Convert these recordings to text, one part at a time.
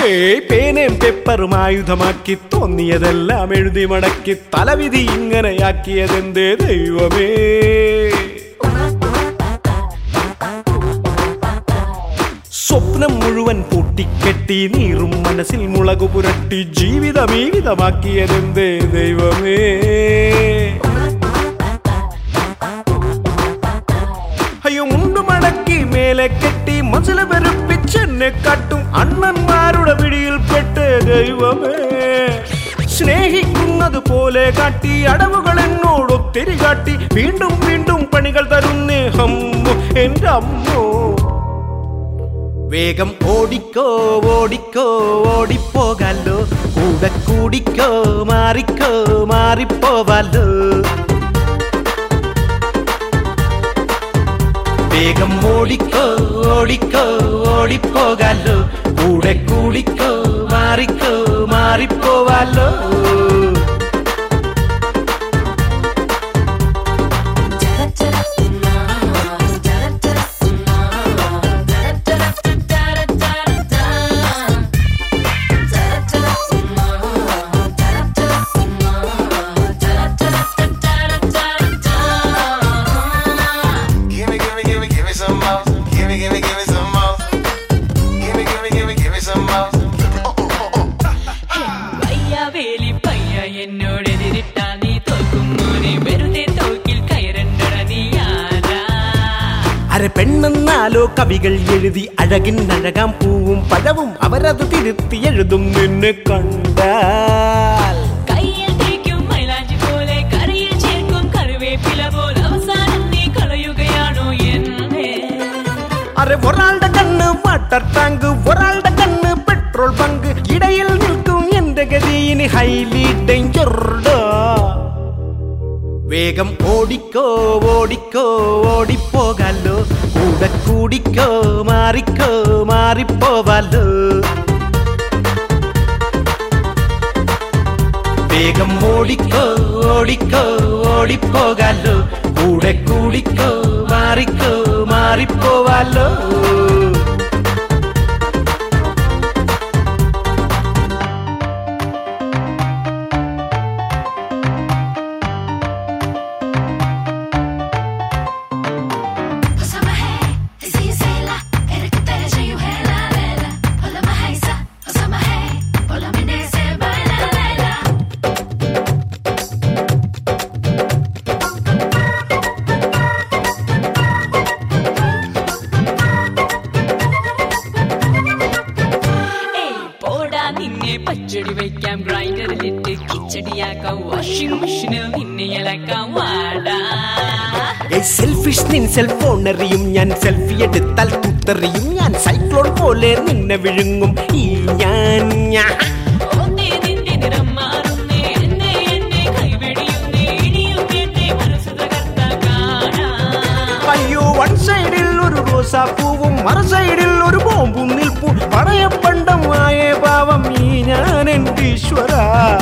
ഏയ് പേനയും പേപ്പറും ആയുധമാക്കി തോന്നിയതെല്ലാം എഴുതി മടക്കി തലവിധി ഇങ്ങനെയാക്കിയതെന്തേ ദൈവമേ സ്വപ്നം മുഴുവൻ പൊട്ടിക്കെട്ടി നീറും മനസ്സിൽ മുളകു പുരട്ടി ജീവിതം ഈ വിധമാക്കിയതെന്തേ ദൈവമേ അയ്യോ മുണ്ടു മടക്കി മേലെ കെട്ടി മസില പെരുപ്പിച്ചെന്നെ കാട്ടും അണ്ണന്മാരുടെ പിടിയിൽപ്പെട്ട് ദൈവമേ സ്നേഹിക്കുന്നത് പോലെ കാട്ടി അടവുകൾ എന്നോട് ഒത്തിരി കാട്ടി വീണ്ടും വീണ്ടും പണികൾ തരുന്നേ അമ്മോ എൻ്റെ അമ്മോ വേഗം ഓടിക്കോ ഓടിക്കോ ഓടിപ്പോകാലോ കൂടെ കൂടിക്കോ മാറിക്കോ മാറിപ്പോവാലോ വേഗം ഓടിക്കോ ഓടിക്കോ ഓടിപ്പോകാലോ കൂടെ കൂടിക്കോ മാറിക്കോ മാറിപ്പോവാലോ Gimme, gimme, gimme, gimme some more. Gimme, gimme, gimme some more. Gimme, gimme, gimme, gimme some more. പയ്യ വേലി പയ്യ എന്നോടെതിരിട്ടാ നീ തോക്കും മോനെ വെറുതെ തോക്കിൽ കയറണ്ടട നീ ആരാ അരെ പെണ്ണെന്നാലോ കവികൾ എഴുതി അഴകിൻ അഴകാം പൂവും പഴവും അവരത് തിരുത്തി എഴുതും നിന്നെ കണ്ടാൽ കയ്യിൽ തേക്കും മൈലാഞ്ചി പോലെ കറിയിൽ ചേർക്കും കറിവേപ്പില പോലെ അവസാനം നീ കളയുകയാണോ എന്നെ അരെ ഒരാളുടെ കണ്ണ് വാട്ടർ ടാങ്ക് ഒരാളുടെ കണ്ണ് പെട്രോൾ ബങ്ക് ഇടയിൽ നിൽക്കും എന്റെ ഗതിയിന് ഹൈലി ഡേഞ്ചറുണ്ടോ വേഗം ഓടിക്കോ ഓടിക്കോ ഓടിപ്പോകാലോ കൂടെ കൂടിക്കോ മാറിക്കോ മാറിപ്പോവാലോ വേഗം ഓടിക്കോ ഓടിക്കോ ഓടിപ്പോകാലോ കൂടെ കൂടിക്കോ മാറിക്കോ മാറിപ്പോവാലോ Osama hey, si sela, era que te yo hela lela. Hola mahaisa, Osama hey, hola minese baila lela. ഏയ് പോടാ നിന്നെ പച്ചടി വയ്ക്കാം ഗ്രൈൻഡറിലിട്ട് കിച്ചടിയാക്കാം വാഷിംഗ് മെഷീനിൽ നിന്നെ ഇളക്കാം വാടാ സെൽഫിഷ് നിൻ സെൽഫോൺ എറിയും ഞാൻ സെൽഫി എടുത്താൽ കുത്തെറിയും ഞാൻ സൈക്ലോൺ പോലെ നിന്നെ വിഴുങ്ങും ഈ ഞാൻ ഞാൻ ഒന്നേ നിന്റെ നിറം മാറുന്നേ എന്നെ എന്നെ കൈവെടിയുന്നേ ഇനിയും എന്നെ മനസ്സ് തകർത്ത കാണാം അയ്യോ വൺ സൈഡിൽ ഒരു റോസാപ്പൂവും മറു സൈഡിൽ ഒരു ബോംബും നിൽപ്പു പണയപ്പണ്ടമായ പാവം ഈ ഞാൻ എൻ്റെ ഈശ്വര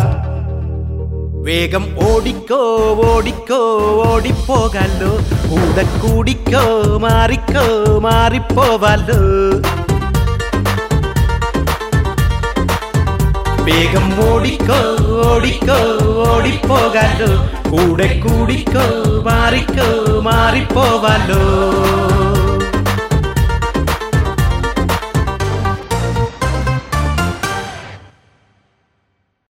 വേഗം ഓടിക്കോ ഓടിക്കോ ഓടിപ്പോകാലോ കൂടെ കൂടിക്കോ മാറിക്കോ മാറിപ്പോവാലോ വേഗം ഓടിക്കോ ഓടിക്കോ ഓടിപ്പോകാലോ കൂടെ കൂടിക്കോ മാറിക്കോ മാറിപ്പോവാലോ